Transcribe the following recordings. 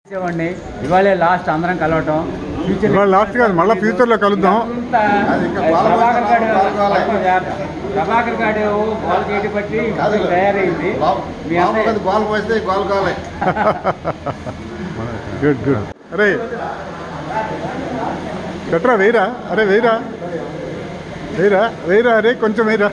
చేసేవాడిని ఇవాళే లాస్ట్ అందరం కలవటం ఫ్యూచర్ ఇవాళ లాస్ట్ కాదు మళ్ళీ ఫ్యూచర్లో కలుద్దాం అంతా అది ఇంకా బాల ప్రభాకర్ గారు బాల బాల. ప్రభాకర్ గారు బాల్ చేయడం బట్టి తయారైంది మీ మామూలుగా అన్నయ్య అది గోల్ పోస్తే గోల్ కావాలి గుడ్ గుడ్ అరే పెట్టరా వేయరా అరే వేయరా వేయరా వేయరా అరే కొంచెం వేయరా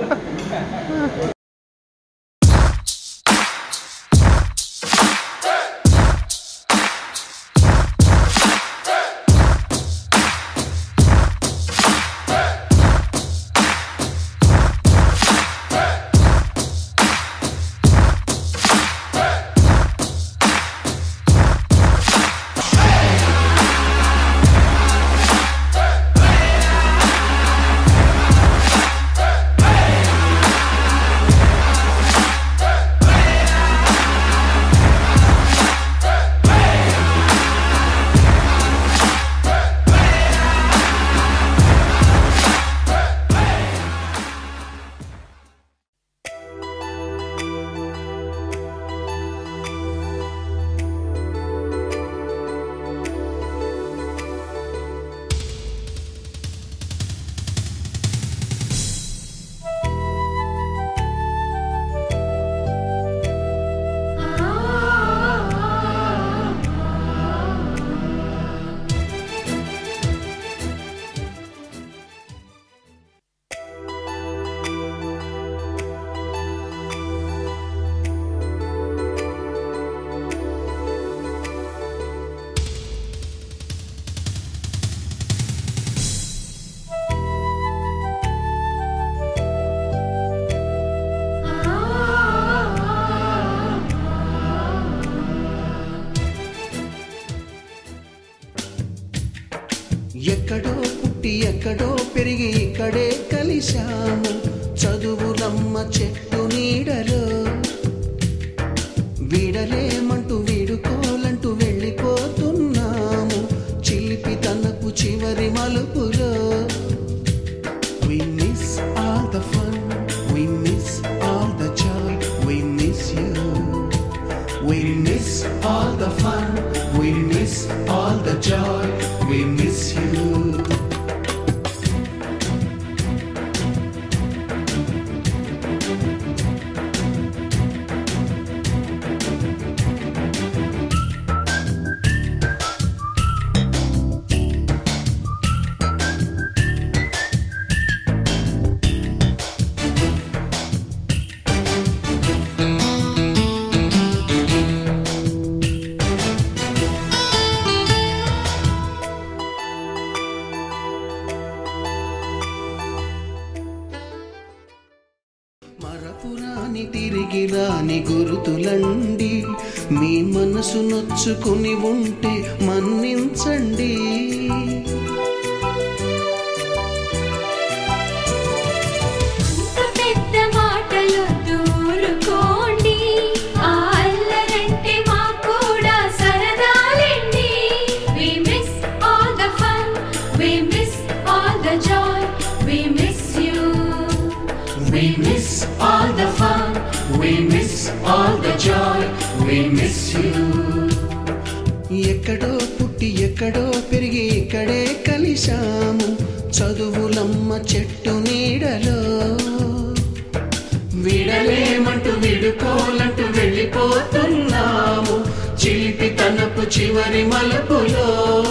ఎక్కడో పుట్టి ఎక్కడో పెరిగి ఇక్కడే కలిశాము చదువులమ్మ చెట్టు నీడలో వీడలేమంటూ వీడుకోలంటూ వెళ్ళిపోతున్నాము చిలిపి తనకు చివరి మలుపులో We miss all the fun, we miss all the joy, we miss you. We miss all the fun, we miss all the joy, we miss you. మరపురాని తిరిగి రాని గురుతులండి మీ మనసు నొచ్చుకుని ఉంటే మన్నించండి అంత పెద్ద మాటలు దూరుకోండి ఆ అల్లరంటే మాకు కూడా సరదాలండి we miss all the fun we miss all the joy we miss you We miss all the fun, we miss all the joy, we miss you. ఎక్కడో పుట్టి ఎక్కడో పెరిగి ఇక్కడే కలిశాము చదువులమ్మ చెట్టు నీడలో విడలేమంటూ విడుకోలంటూ వెళ్ళిపోతున్నాము చిలిపి తనపు చివరి మలుపులో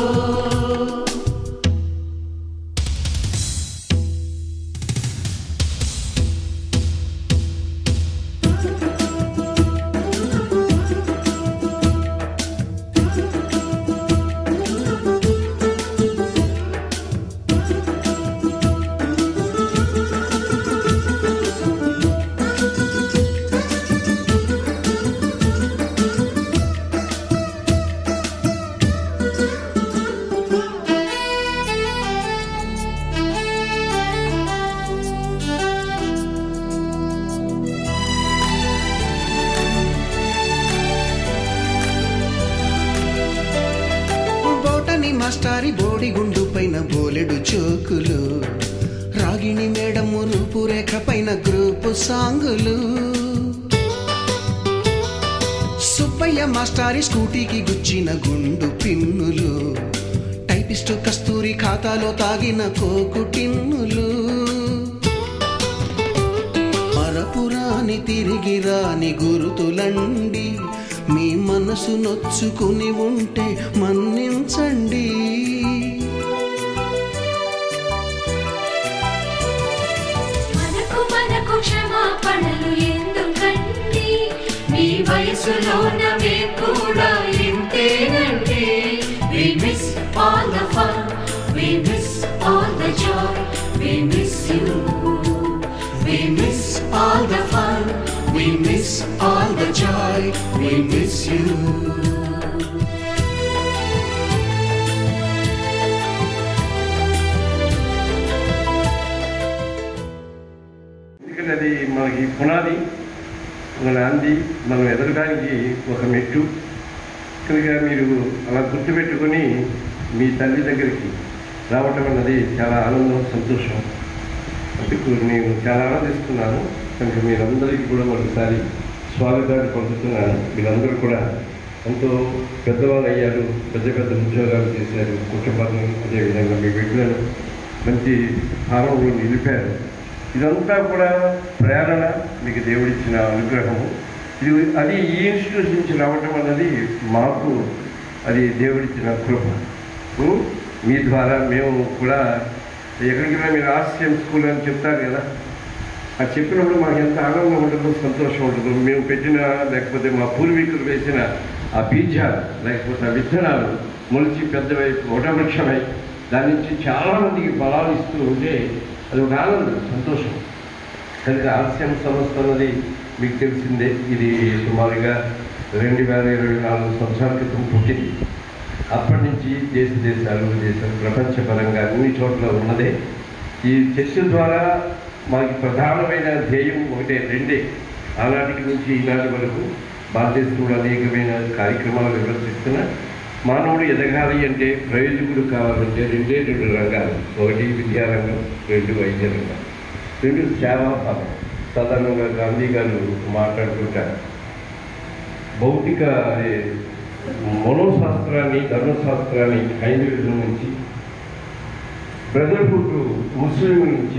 బోటని మాస్టారి బోడిగుండు పైన బోలెడు చోకులు రాగిణి మేడము రూపురేఖ పైన గ్రూపు సాంగులు సుబ్బ సుబ్బయ్య మాస్టారి స్కూటీకి గుచ్చిన గుండు పిన్నులు టైపిస్ట్ కస్తూరి ఖాతాలో తాగిన కోకు టిన్నులు మరపురాని తిరిగి రాని గురుతులండి మీ మనసు నొచ్చుకుని ఉంటే మన్నించండి మనకు మనకు క్షమాపణలు ఎందుకండి మీ వయసులోన మేము కూడా ఇంతేనండి We miss all the fun, we miss all the joy, we miss you. We miss all the fun, we miss all the joy, we miss you. ఎందుకంటే అది మనకి పునాది మన నాంది మనం ఎదగడానికి ఒక మెట్టు కనుక మీరు అలా గుర్తుపెట్టుకొని మీ తల్లి దగ్గరికి రావటం అన్నది చాలా ఆనందం సంతోషం అందుకు నేను చాలా ఆనందిస్తున్నాను కనుక మీరందరికీ కూడా ఒకసారి స్వాగతాన్ని పంపుతున్నాను మీరందరూ కూడా ఎంతో పెద్దవాళ్ళు అయ్యారు పెద్ద పెద్ద ఉద్యోగాలు చేశారు కుటుంబాన్ని అదేవిధంగా మీ బిడ్డలను మంచి స్థానంలో నిలిపారు ఇదంతా కూడా ప్రేరణ మీకు దేవుడిచ్చిన అనుగ్రహము ఇది అది ఈ ఇన్స్టిట్యూట్ నుంచి రావటం అన్నది మాకు అది దేవుడిచ్చిన కృప ఉం? మీ ద్వారా మేము కూడా ఎక్కడికి వెళ్ళినా మీరు ఆర్సిఎం స్కూల్ అని చెప్తారు కదా అది చెప్పినప్పుడు మాకు ఎంత ఆనందం ఉంటుందో సంతోషం ఉంటుందో మేము పెట్టిన లేకపోతే మా పూర్వీకులు వేసిన ఆ బీజాలు లేకపోతే ఆ విత్తనాలు మొలిచి పెద్దవై వటవృక్షమై దాని నుంచి చాలా మందికి బలాలు ఇస్తూ ఉంటే అది ఒక ఆనందం సంతోషం కనుక ఆర్సిఎం సంస్థ అన్నది మీకు తెలిసిందే ఇది సుమారుగా రెండు వేల ఇరవై నాలుగు సంవత్సరాల క్రితం పుట్టింది అప్పటి నుంచి దేశ దేశాలు దేశం ప్రపంచపరంగా అన్ని చోట్ల ఉన్నదే ఈ చర్చ ద్వారా మాకు ప్రధానమైన ధ్యేయం ఒకటే రెండే ఆనాటికి నుంచి ఈనాటి వరకు భారతదేశంలో అనేకమైన కార్యక్రమాలు నిర్వర్తిస్తున్న మానవుడు ఎదగాలి అంటే ప్రయోజకుడు కావాలంటే రెండే రెండు రంగాలు ఒకటి విద్యారంగం రెండు వైద్య రంగం రెండు సేవాభావం సాధారణంగా గాంధీ గారు మాట్లాడుతుంటారు భౌతిక అదే, మనోశాస్త్రాన్ని ధర్మశాస్త్రాన్ని హైందవిజం నుంచి బ్రదర్హుడ్ ముస్లిం నుంచి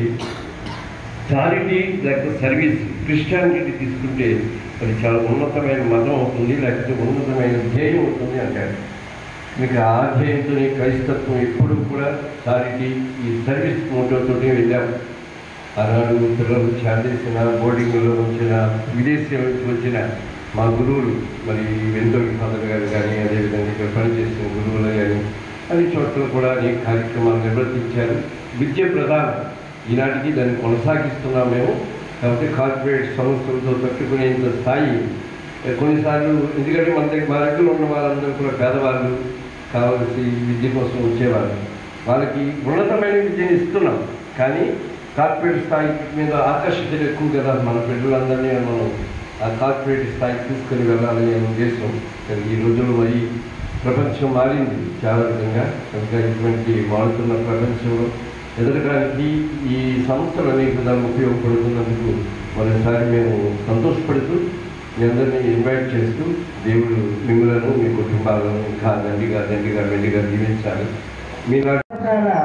చారిటీ లేకపోతే సర్వీస్ క్రిస్టియానిటీ తీసుకుంటే అది చాలా ఉన్నతమైన మతం అవుతుంది లేకపోతే ఉన్నతమైన ధ్యేయం అవుతుంది అంటారు మీకు ఆ ధ్యేయంతో క్రైస్తత్వం ఎప్పుడు కూడా చారిటీ ఈ సర్వీస్ మోటోతో వెళ్ళాం ఆనాడు పిల్లలు చేసిన బోర్డింగ్లో ఉంచిన విదేశీ నుంచి వచ్చిన మా గురువులు మరి వెంటోకి ఫాదర్ గారు కానీ అదేవిధంగా ఇక్కడ పనిచేసిన గురువులు కానీ అన్ని చోట్ల కూడా అనేక కార్యక్రమాలు నిర్వర్తించారు విద్య ప్రధానం ఈనాటికి దాన్ని కొనసాగిస్తున్నాం మేము కాబట్టి కార్పొరేట్ సంస్థలతో తట్టుకునేంత స్థాయి ఏ, కొన్నిసార్లు ఎందుకంటే మన దగ్గర మా దగ్గర ఉన్న వాళ్ళందరూ కూడా పేదవాళ్ళు కావలసి విద్య కోసం వచ్చేవాళ్ళు వాళ్ళకి ఉన్నతమైన విద్యను ఇస్తున్నాం కానీ కార్పొరేట్ స్థాయి మీద ఆకర్షితులు ఎక్కువ కదా మన బిడ్డలందరినీ మనం ఆ కార్పొరేట్ స్థాయికి తీసుకొని వెళ్ళాలి అనే ఉద్దేశం కానీ ఈ రోజుల్లో మరి ప్రపంచం మారింది చాలా విధంగా కనుక ఇటువంటి మారుతున్న ప్రపంచంలో ఎదగడానికి ఈ సంస్థలు అనేక విధాలు ఉపయోగపడుతున్నందుకు మరోసారి మేము సంతోషపడుతూ మీ అందరినీ ఇన్వైట్ చేస్తూ దేవుడు మిమ్మలను మీ కుటుంబాలను ఇంకా దండిగా దండిగా మెండిగా దీవించాలి మీలాంటి చాలా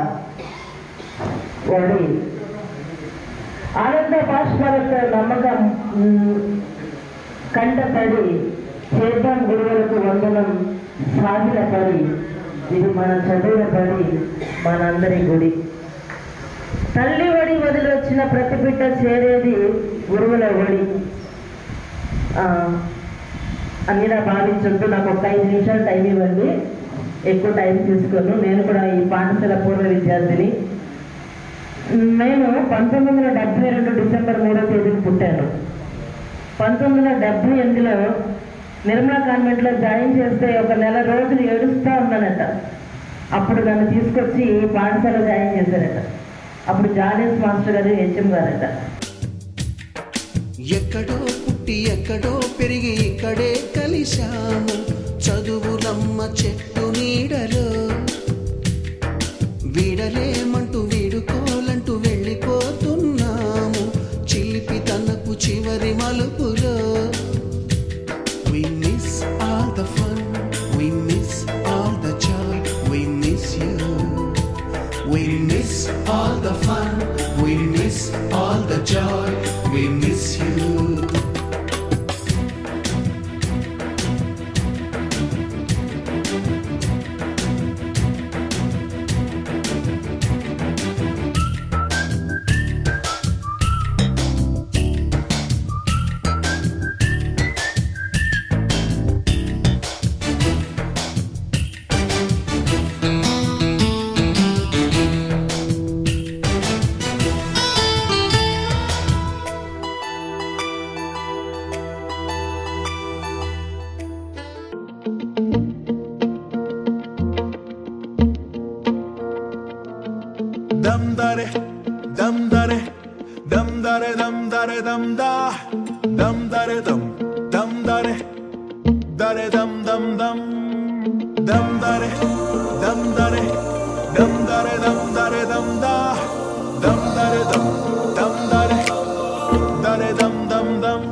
వాడి ఆనంద భాష్పాలతో నమ్మకం మ్, కంటపడి చేద్దాం గురువులకు వందనం సాగిన పడి ఇది మన చదువుల పడి మనందరి గుడి తల్లి ఒడి వదిలి వచ్చిన ప్రతి బిడ్డ చేరేది గురువుల ఒడి ఆ, అని నా భావించొద్దు నాకు ఒక ఐదు నిమిషాలు టైం ఇవ్వండి ఎక్కువ టైం తీసుకోను నేను కూడా ఈ పాఠశాల పూర్వ విద్యార్థిని నేను పంతొమ్మిది వందల డెబ్బై రెండు డిసెంబర్ మూడో తేదీని పుట్టాను పంతొమ్మిది వందల డెబ్బై ఎనిమిదిలో నిర్మలా కాన్వెంట్లో జాయిన్ చేస్తే ఒక నెల రోజులు ఏడుస్తూ ఉన్నానట అప్పుడు నన్ను తీసుకొచ్చి ఈ పాఠశాల జాయిన్ చేశారట అప్పుడు జానేస్ మాస్టర్ గారు హెచ్ఎం గారట ఎక్కడో పుట్టి ఎక్కడో పెరిగి ఇక్కడే కలిశాము చదువులమ్మ చెట్టు నీడలో వీడలేమంటూ వీడుకోలంటూ వెళ్ళిపోతున్నాము చిలిపి తనకు చివరి మలుపులో We miss all dare dum dum dare dare dum dum dum dum dare dum dare dum dare dum dare dum da dum dare dum dum dare dare dum dum dum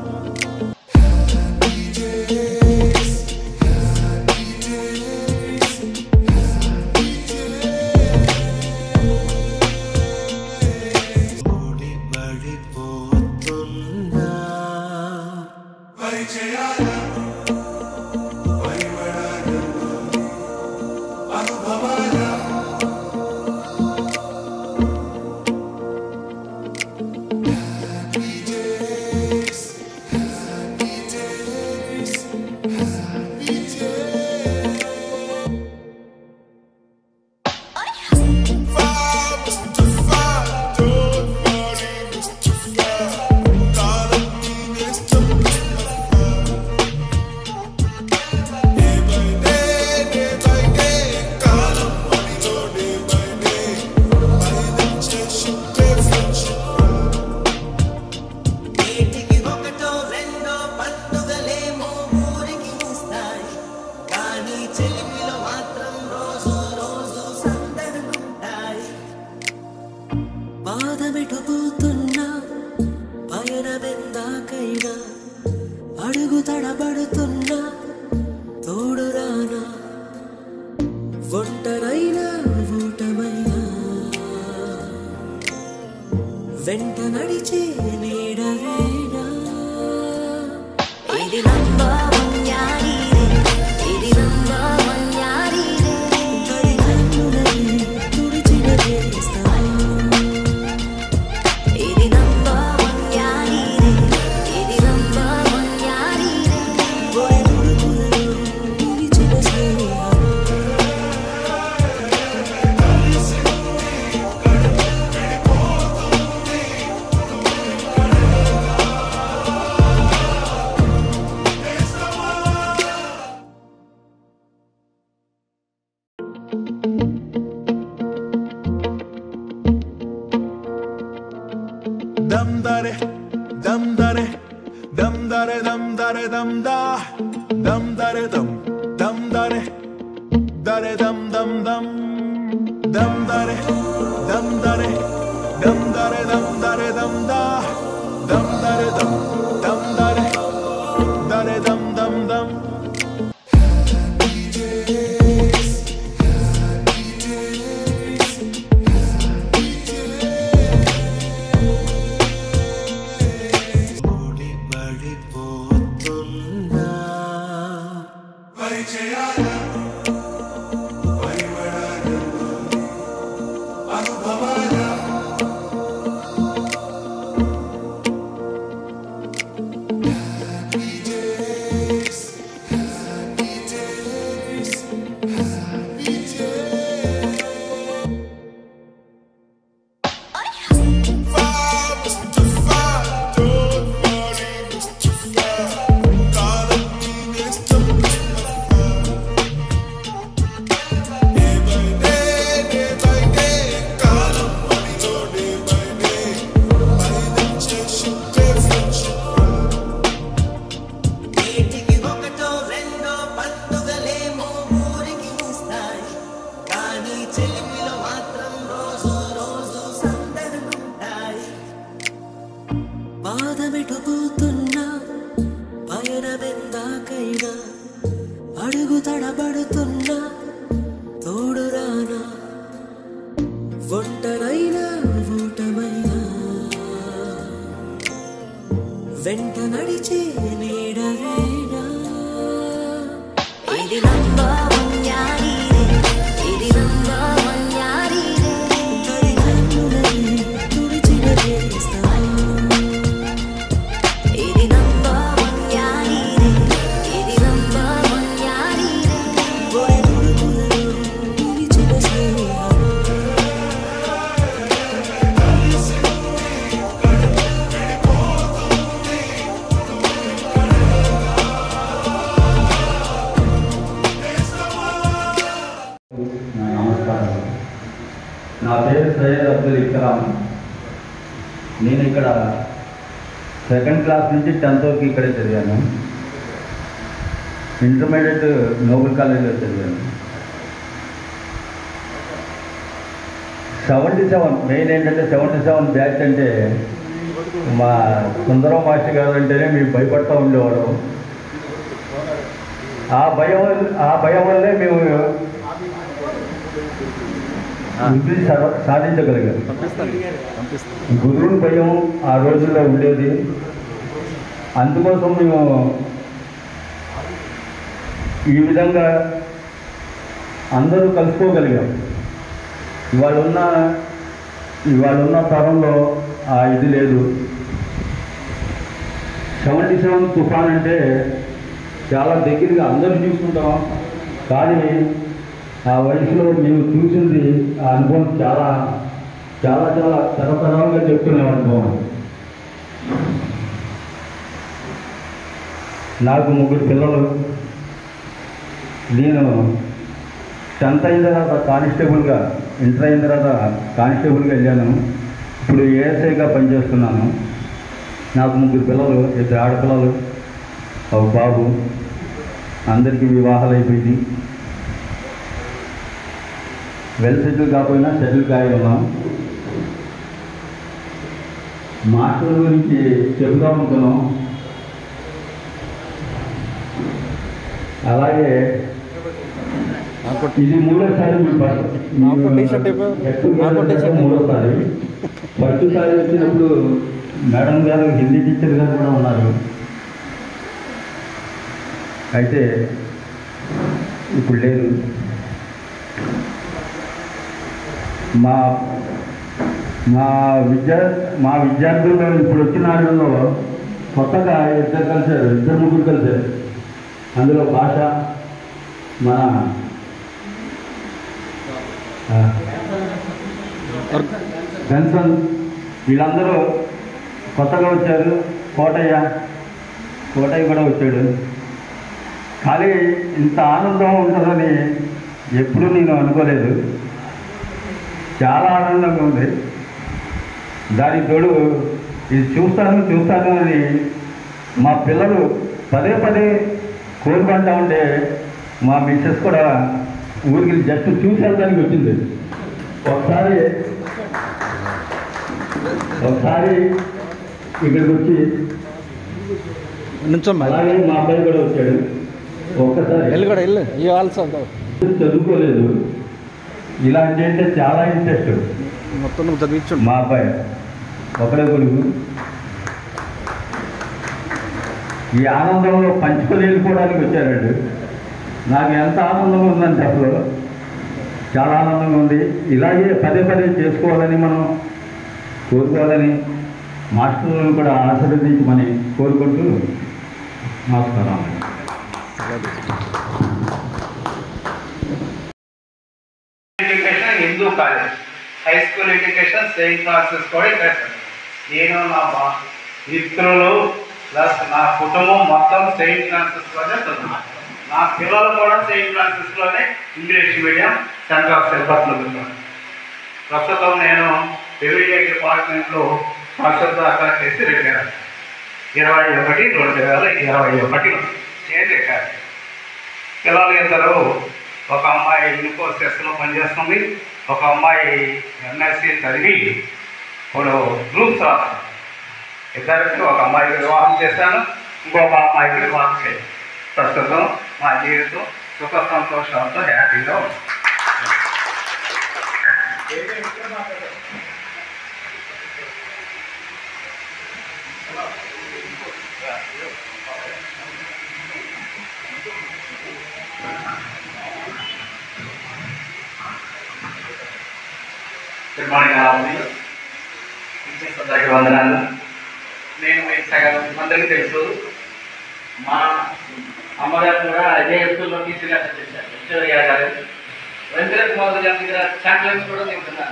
ఏటికి ఒకటో రెండో పండుగలేమో ఊరికి వస్తాయి కానీ చెలిమిలో మాత్రం రోజు రోజు సందడులుంటాయి బాధమెటుపోతున్నా పయనమెందాకైనా అడుగు తడబడుతున్నా తోడురానా ఒంటరైనా ఊటమైనా వెంట నడిచే నీడవేనా ఇది నంబవన్యారీరే ఇది నంబవన్యారీరే తడి కన్నులని తుడిచిన చేస్తా ఇది నంబవన్యారీరే ఇది నంబవన్యారీరే ఒడి తుడుకులలో నిలిచిన స్నేహం dum dare dum dare dum dare dum dare dum da dum dare dum dum dare dare dum dum dum dum dare dum dare dum dare dum dare dum da dum dare dum dum dare dare dum dum dum ఏటికి ఒకటో రెండో పండుగలేమో ఊరికి వస్తాయి కానీ చెలిమిలో మాత్రం రోజు రోజు సందడులుంటాయి బాధమెటుపోతున్నా పయనమెందాకైనా అడుగు తడబడుతున్నా తోడురానా ఒంటరైనా ఊటమైనా వెంట నడిచే నీడవేనా ఇది నంబవన్యారీరే ఇది నంబవన్యారీరే తడి కన్నులని తుడిచిన చేస్తా ఇది నంబవన్యారీరే ఇది నంబవన్యారీరే ఒడి తుడుకులలో నిలిచిన స్నేహం నా నమస్కారం నా పేరు సయ్యద్ అబ్దుల్ ఇక్రామ్ నేను ఇక్కడ సెకండ్ క్లాస్ నుంచి టెన్త్ వరకు ఇక్కడే చదివాను ఇంటర్మీడియట్ నోబెల్ కాలేజీలో చదివాను సెవెంటీ సెవెన్ మెయిన్ ఏంటంటే సెవెంటీ సెవెన్ బ్యాచ్ అంటే మా సుందరం మాస్టర్ గారు అంటేనే మేము భయపడతా ఉండేవాడు ఆ భయం వల్ల- ఆ భయం వల్లే మేము వృద్ధి సా- సాధించగలిగాం గురువుని భయం ఆ రోజుల్లో ఉండేది అందుకోసం మేము ఈ విధంగా అందరూ కలుసుకోగలిగాం ఇవాళ ఉన్న ఇవాళ ఉన్న తరంలో ఆ ఇది లేదు సెవెంటీ సెవెన్ తుఫాన్ అంటే చాలా దగ్గరగా అందరూ చూసుకుంటాం కానీ ఆ వయసులో మేము చూసింది ఆ అనుభవం చాలా చాలా చాలా తరతరాలుగా చెప్తున్న అనుభవం నాకు ముగ్గురు పిల్లలు నేను టెన్త్ అయిన తర్వాత కానిస్టేబుల్గా ఇంటర్ అయిన తర్వాత కానిస్టేబుల్గా వెళ్ళాను ఇప్పుడు ఏఎస్ఐగా పనిచేస్తున్నాను నాకు ముగ్గురు పిల్లలు ఇద్దరు ఆడపిల్లలు ఒక బాబు అందరికీ వివాహాలు అయిపోయింది వెల్ సెటిల్ కాకపోయినా సెటిల్ కాయ ఉన్నాం మాస్టర్ గురించి చెబుదాం అనుకున్నాం అలాగే ఇది మూడోసారి మీ బస్- మీ get together మూడోసారి ఫస్ట్సారి వచ్చినప్పుడు మేడం గారు హిందీ టీచర్ గారు కూడా ఉన్నారు అయితే ఇప్పుడు లేదు మా మా విద్యా మా విద్యార్థుల్లో ఇప్పుడు వచ్చిన వాళ్ళలో కొత్తగా ఇద్దరు కలిశారు ఇద్దరు ముగ్గురు కలిశారు అందులో భాష మన ఆ, బెన్సన్ వీళ్ళందరూ కొత్తగా వచ్చారు కోటయ్య కోటయ్య కూడా వచ్చాడు కానీ ఇంత ఆనందం ఉంటుందని ఎప్పుడూ నేను అనుకోలేదు చాలా ఆనందంగా ఉంది దానికి తోడు ఇది చూస్తాను చూస్తాను అని మా పిల్లలు పదే పదే కోరుకుంటా ఉంటే మా మిస్సెస్ కూడా ఊరికి జస్ట్ చూసి వెళ్ళడానికి వచ్చింది ఒకసారి ఒకసారి ఇక్కడికి వచ్చి అలాగే మా అబ్బాయి కూడా వచ్చాడు ఒక్కసారి వెళ్ళి కూడా వెళ్ళు ఈ ఆల్సో చదువుకోలేదు ఇలాంటి అంటే చాలా ఇంట్రెస్ట్ మొత్తం నువ్వు చదివించు మా అబ్బాయి ఒకడే కొడుకు ఈ ఆనందంలో పంచుకొని వెళ్ళిపోవడానికి వచ్చారండి నాకు ఎంత ఆనందంగా ఉందంటే అసలు చాలా ఆనందంగా ఉంది ఇలాగే పదే పదే చేసుకోవాలని మనం కోరుకోవాలని మాస్టర్లను కూడా ఆశీర్వదించమని కోరుకుంటూ నమస్కారం education Hindu college high school education saint Francis కూడా ఇక్కడ నేను నా బా- మిత్రులు ప్లస్ నా కుటుంబం మొత్తం సెయింట్ ఫ్రాన్సిస్లోనే చదువుతున్నాను నా పిల్లలు కూడా సెయింట్ ఫ్రాన్సిస్లోనే ఇంగ్లీష్ మీడియం సెంటర్ ఆఫ్ సిలబస్లో చదువుతున్నాను ప్రస్తుతం నేను రెవెన్యూ డిపార్ట్మెంట్లో పరిశుద్ధ దాఖలా చేసి రిటైర్ ఇరవై ఒకటి రెండు వేల ఇరవై ఒకటిలో చేంజ్ రిటైర్ పిల్లలు ఇద్దరు ఒక అమ్మాయి ఇన్ఫోసిస్లో పనిచేస్తుంది ఒక అమ్మాయి ఎంఎస్సి చదివి ఇప్పుడు గ్రూప్స్ రాస్తుంది ఇద్దరికి ఒక అమ్మాయికి వివాహం చేశాను ఇంకొక అమ్మాయికి వివాహం చేయాలి ప్రస్తుతం మా జీవితం సుఖ సంతోషాలతో హ్యాపీగా ఉంది గుడ్ మార్నింగ్ రావుని అందరికీ వందనాలు నేను మీకు సగం అందరికీ తెలుసు మా అమ్మగారు కూడా అదే స్కూల్లో టీచర్గా చేశారు విక్టోరియా గారు వెంకట కుమార్ గారి దగ్గర చాక్లెట్స్ కూడా తింటున్నాను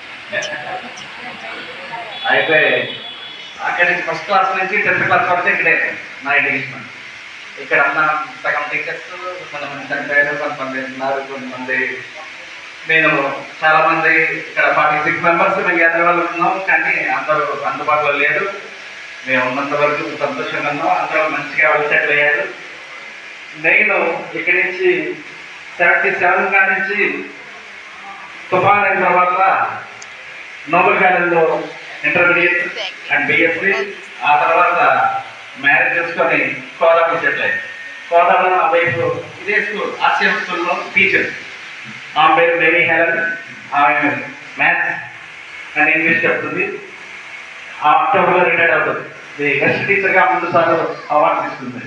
అయితే అక్కడి నుంచి ఫస్ట్ క్లాస్ నుంచి టెన్త్ క్లాస్ వరకు ఇక్కడే నా ఎడ్యుకేషన్ ఇక్కడ ఉన్న సగం టీచర్స్ కొంతమంది చనిపోయారు కొంతమంది ఉన్నారు కొంతమంది నేను చాలా మంది ఇక్కడ ఫార్టీ సిక్స్ మెంబర్స్ మేము గ్యాదర్ వాళ్ళు ఉన్నాం కానీ అందరూ అందుబాటులో లేరు మేము ఉన్నంత వరకు సంతోషంగా ఉన్నాం అందరూ మంచిగా సెటిల్ అయ్యారు నేను ఇక్కడి నుంచి సెవెంటీ సెవెన్ కాడి నుంచి తుఫాన్ అయిన తర్వాత నోబెల్ కాలేజ్లో ఇంటర్మీడియట్ అండ్ బిఎస్సి ఆ తర్వాత మ్యారేజ్ చేసుకొని కోదాడలో సెటిల్ అయ్యాయి కోదాడలో నా వైఫ్ ఇదే స్కూల్ ఆర్సీఎం స్కూల్లో టీచర్ ఆమె పేరు బేబీ హెలన్ ఆమె మ్యాథ్స్ అండ్ ఇంగ్లీష్ చెప్తుంది ఆ అక్టోబర్లో రిటైర్డ్ అవుతుంది ఇది గెస్ట్ టీచర్గా ముందు సార్లు అవార్డు తీసుకుంది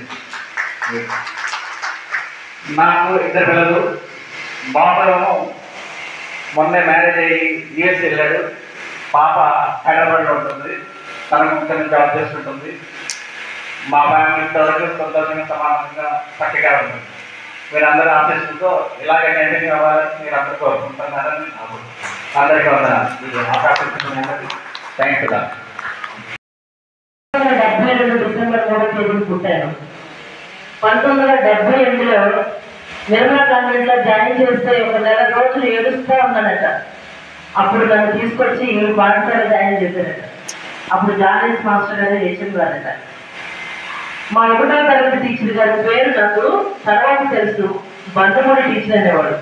నాకు ఇద్దరు పిల్లలు బాబురేమో మొన్నే మ్యారేజ్ అయ్యి యుఎస్ వెళ్ళాడు పాప హైదరాబాద్లో ఉంటుంది తనకు ముఖ్యంగా జాబ్ చేస్తుంటుంది మా ఫ్యామిలీ వరకు సంతోషంగా సమానంగా చక్కగా ఉంటుంది మీరందరూ ఆశిస్తుందో ఇలాగే కంటిన్యూ అవ్వాలని మీరు అందరూ కోరుకుంటున్నారని నాకు అందరికీ వందనాలు థ్యాంక్ యూ పంతొమ్మిది వందల డెబ్బై రెండు డిసెంబర్ మూడో తేదీ పుట్టాను పంతొమ్మిది వందల డెబ్బై ఎనిమిదిలో నిర్మలా కాన్వెంట్ లో జాయిన్ చేస్తే ఒక నెల రోజులు ఏడుస్తా ఉన్నానట అప్పుడు నన్ను తీసుకొచ్చి ఈ పాఠశాల జాయిన్ చేశారట అప్పుడు జానేస్ మాస్టర్ గారు హెచ్ఎం గారట మా ఒకటో తరగతి టీచర్ గారి పేరు నాకు తర్వాత తెలుసు బంధముడి టీచర్ అనేవాడు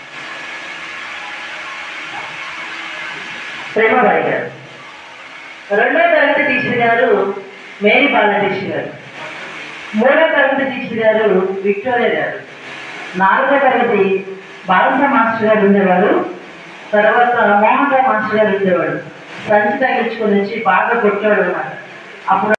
ప్రేమబాయి గారు రెండో తరగతి టీచర్ గారు మేరీ బాలకృష్ణ గారు మూడో తరగతి టీచర్ గారు విక్టోరియా గారు నాలుగో తరగతి బాలస మాస్టర్ గారు ఉండేవారు తర్వాత మోహన్ రావు మాస్టర్ గారు ఉండేవాడు సంచి తగిలించుకొని వచ్చి బాగా కొట్టాడు అన్నమాట అప్పుడు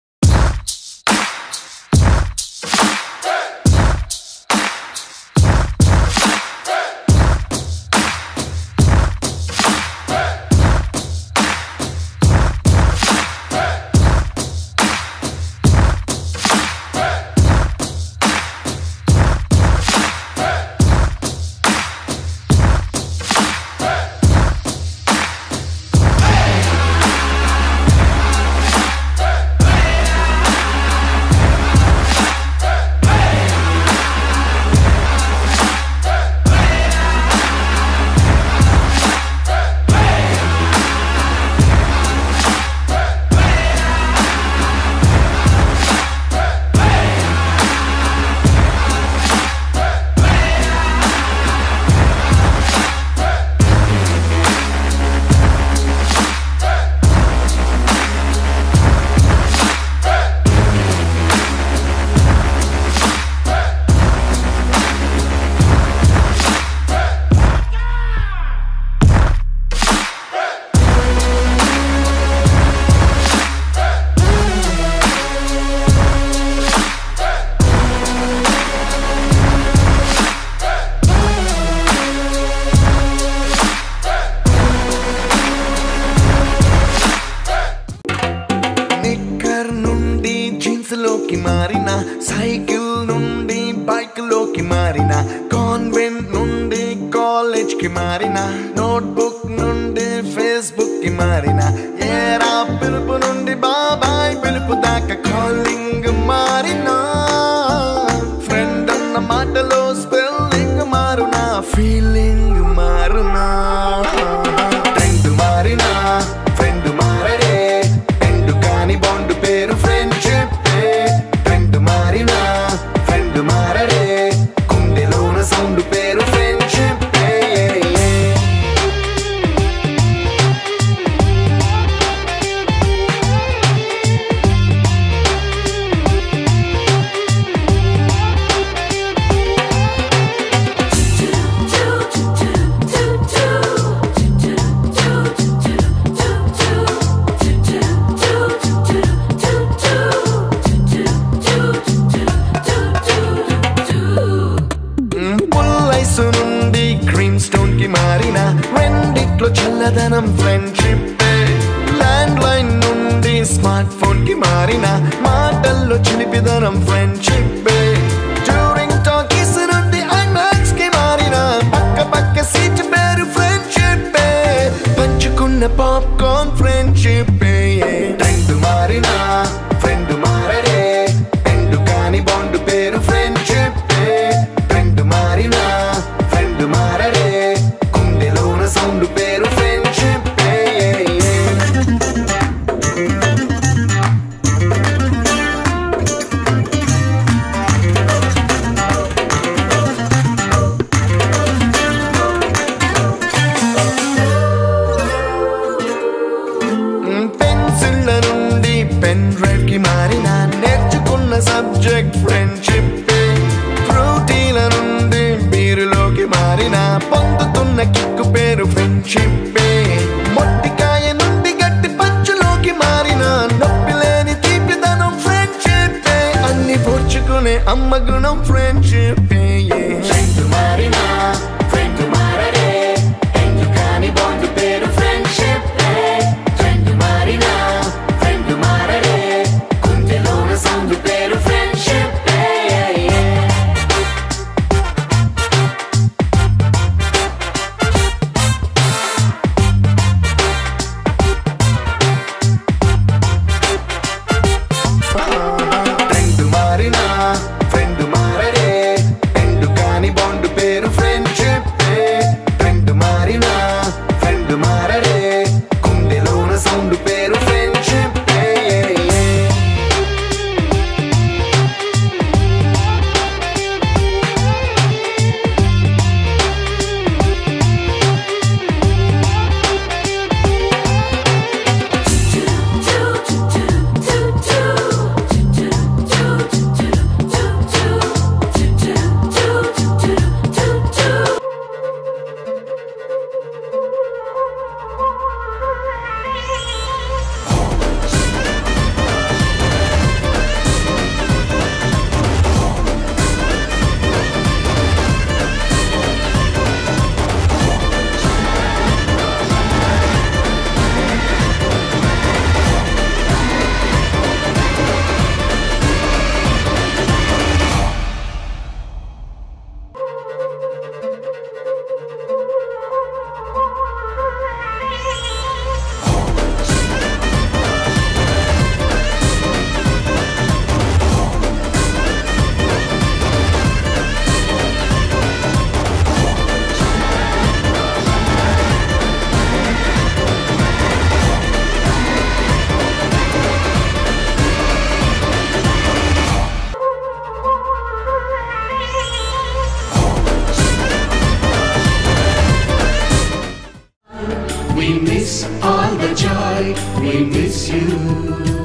నిక్కర్ నుండి జీన్స్ లోకి మారిన సైకిల్ నుండి బైక్ లోకి మారిన కాన్వెంట్ నుండి కాలేజ్ కి మారిన నోట్బుక్ నుండి ఫేస్బుక్ కి మారిన ఏరా పిలుపు నుండి బాబాయ్ పిలుపు దాకా కాలింగ్ మారిన ఫ్రెండ్ అన్న మాటలో స్పెల్లింగ్ మారునా ఫీలింగ్ మారునా ట్రెండ్ మారినా ఫ్రెండ్ మారడే ఎండు కాని బాండ్ పేరు ఫ్రెండ్షిప్ ఫ్రెండ్ మారినా ఫ్రెండ్ మారడే కుండెలోన సౌండ్ పేరు ఫ్రెండ్షిప్ పుల్లైసు నుండి క్రీమ్ స్టోన్ కి మారిన రెండిట్లో చల్లదనం ఫ్రెండ్షిప్ ల్యాండ్ లైన్ నుండి స్మార్ట్ ఫోన్ కి మారిన మాటల్లో చిలిపిదనం ఫ్రెండ్షిప్ డ్యూరింగ్ టాకీస్ నుండి ఐమాక్స్ కి మారిన పక్క పక్క సీట్ పేరు ఫ్రెండ్షిప్ పంచుకున్న పాప్కార్న్ ఫ్రెండ్షిప్ ట్రెండ్ మారిన ఫ్రెండ్ మారడే ఎండు కాని బాండ్ పేరు ఫ్రెండ్షిప్ ఫ్రెండ్ మారిన ఫ్రెండ్ మారడే కుండెలోన సౌండ్ పేరు ఫ్రెండ్షిప్ పొందుతున్న కిక్కు పేరు ఫ్రెండ్షిప్ మొట్టికాయ నుండి గట్టి పంచులోకి మారిన నొప్పి లేని తీపిదనం ఫ్రెండ్షిప్ అన్ని పూడ్చుకునే అమ్మ గుణం ఫ్రెండ్షిప్ ఫ్రెండ్ మారినా ఫ్రెండ్ మారడే ఎందుకని బాండ్ పేరు ఫ్రెండ్షిప్ ఫ్రెండ్ మారినా ఫ్రెండ్ మారడే గుండెలోన సౌండ్ పేరు ఫ్రెండ్షిప్ ట్రెండ్ మారినా ఫ్రెండ్ మారడే ఎండు కాని బాండ్ పేరు ఫ్రెండ్షిప్ ట్రెండ్ మారినా ఫ్రెండ్ మారడే గుండెలోన సౌండ్ పేరు friendship We miss all the joy, we miss you.